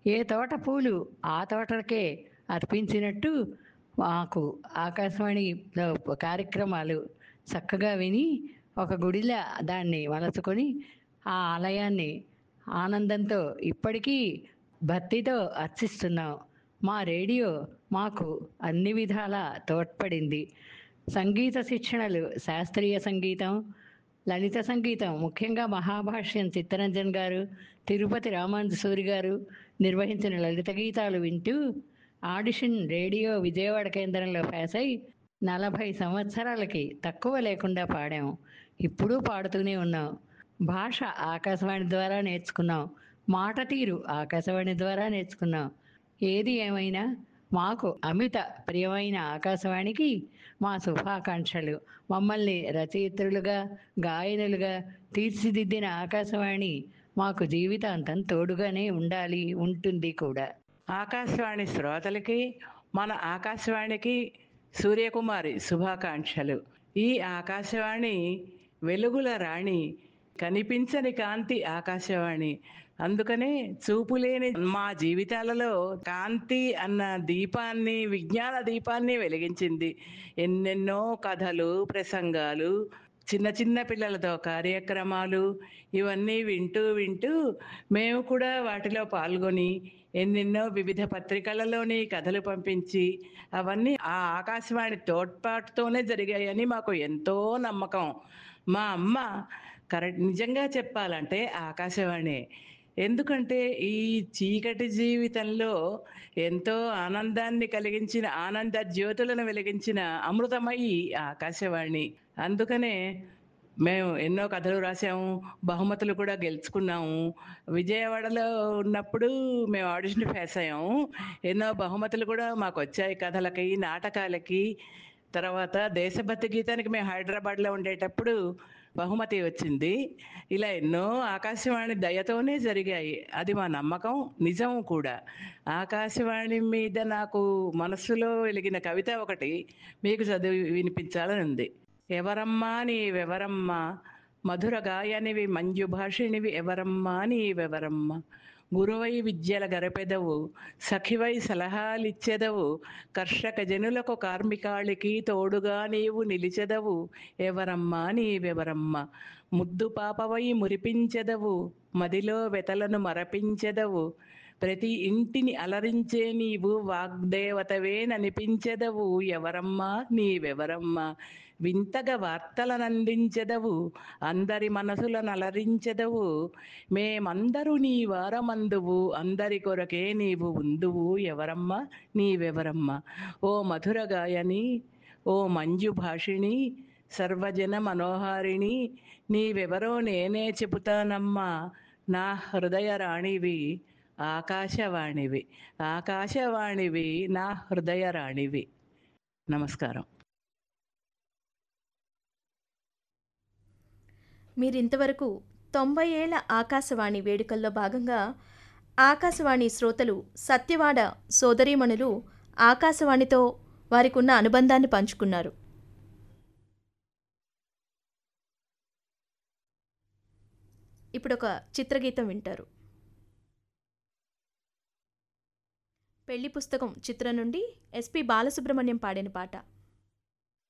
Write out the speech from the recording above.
ఏ తోట పూలు ఆ తోటకే అర్పించినట్టు మాకు ఆకాశవాణిలో కార్యక్రమాలు చక్కగా విని ఒక గుడిలా దాన్ని వలచుకొని ఆ ఆలయాన్ని ఆనందంతో ఇప్పటికీ భక్తితో అర్చిస్తున్నాం మా రేడియో మాకు అన్ని విధాలా తోడ్పడింది సంగీత శిక్షణలు శాస్త్రీయ సంగీతం లలిత సంగీతం ముఖ్యంగా మహాభాష్యం చిత్తరంజన్ గారు తిరుపతి రామానంద సూరి గారు నిర్వహించిన లలిత గీతాలు వింటూ ఆడిషన్ రేడియో విజయవాడ కేంద్రంలో పాస్ అయి నలభై సంవత్సరాలకి తక్కువ లేకుండా పాడాం ఇప్పుడు పాడుతూనే ఉన్నాం భాష ఆకాశవాణి ద్వారా నేర్చుకున్నాం మాట తీరు ఆకాశవాణి ద్వారా నేర్చుకున్నాం ఏది ఏమైనా మాకు అమిత ప్రియమైన ఆకాశవాణికి మా శుభాకాంక్షలు మమ్మల్ని రచయిత్రులుగా గాయనులుగా తీర్చిదిద్దిన ఆకాశవాణి మాకు జీవితాంతం తోడుగానే ఉండాలి ఉంటుంది కూడా ఆకాశవాణి శ్రోతలకి మన ఆకాశవాణికి సూర్యకుమారి శుభాకాంక్షలు ఈ ఆకాశవాణి వెలుగుల రాణి కనిపించని కాంతి ఆకాశవాణి అందుకనే చూపులేని మా జీవితాలలో కాంతి అన్న దీపాన్ని విజ్ఞాన దీపాన్ని వెలిగించింది ఎన్నెన్నో కథలు ప్రసంగాలు చిన్న చిన్న పిల్లలతో కార్యక్రమాలు ఇవన్నీ వింటూ వింటూ మేము కూడా వాటిలో పాల్గొని ఎన్నెన్నో వివిధ పత్రికలలోని కథలు పంపించి అవన్నీ ఆ ఆకాశవాణి తోడ్పాటుతోనే జరిగాయని మాకు ఎంతో నమ్మకం మా అమ్మ కరెక్ట్ నిజంగా చెప్పాలంటే ఆకాశవాణి ఎందుకంటే ఈ చీకటి జీవితంలో ఎంతో ఆనందాన్ని కలిగించిన ఆనంద జ్యోతులను వెలిగించిన అమృతమయి ఆకాశవాణి అందుకనే మేము ఎన్నో కథలు రాసాము బహుమతులు కూడా గెలుచుకున్నాము విజయవాడలో ఉన్నప్పుడు మేము ఆడిషన్ ఫేస్ అయ్యాము ఎన్నో బహుమతులు కూడా మాకు వచ్చాయి కథలకి నాటకాలకి తర్వాత దేశభక్తి గీతానికి మేము హైదరాబాద్లో ఉండేటప్పుడు బహుమతి వచ్చింది ఇలా ఎన్నో ఆకాశవాణి దయతోనే జరిగాయి అది మా నమ్మకం నిజం కూడా ఆకాశవాణి మీద నాకు మనస్సులో వెలిగిన కవిత ఒకటి మీకు చదివి వినిపించాలని ఉంది ఎవరమ్మా నీవెవరమ్మా మధుర గాయనివి మంజు భాషిణివి ఎవరమ్మా నీవెవరమ్మా గురువై విద్యల గరపెదవు సఖివై సలహాలిచ్చెదవు కర్షక జనులకు కార్మికాళికి తోడుగా నీవు నిలిచెదవు ఎవరమ్మా నీవెవరమ్మా ముద్దు పాపవై మురిపించెదవు మదిలో వెతలను మరపించెదవు ప్రతి ఇంటిని అలరించే నీవు వాగ్దేవతవేననిపించెదవు ఎవరమ్మా నీవెవరమ్మా వింతగా వార్తలనందించెదవు అందరి మనసులను అలరించెదవు మేమందరూ నీ వారమందువు అందరి కొరకే నీవు ఉందువు ఎవరమ్మా నీవెవరమ్మా ఓ మధుర గాయని ఓ మంజు భాషిణి సర్వజన మనోహారిణి నీవెవరో నేనే చెబుతానమ్మా నా హృదయ రాణివి ఆకాశవాణివి ఆకాశవాణివి నా హృదయ రాణివి నమస్కారం మీరింతవరకు తొంభై ఏళ్ల ఆకాశవాణి వేడుకల్లో భాగంగా ఆకాశవాణి శ్రోతలు సత్యవాడ సోదరీమణులు ఆకాశవాణితో వారికి ఉన్న అనుబంధాన్ని పంచుకున్నారు ఇప్పుడు ఒక చిత్రగీతం వింటారు పెళ్లి పుస్తకం చిత్రం నుండి ఎస్పి బాలసుబ్రహ్మణ్యం పాడిన పాట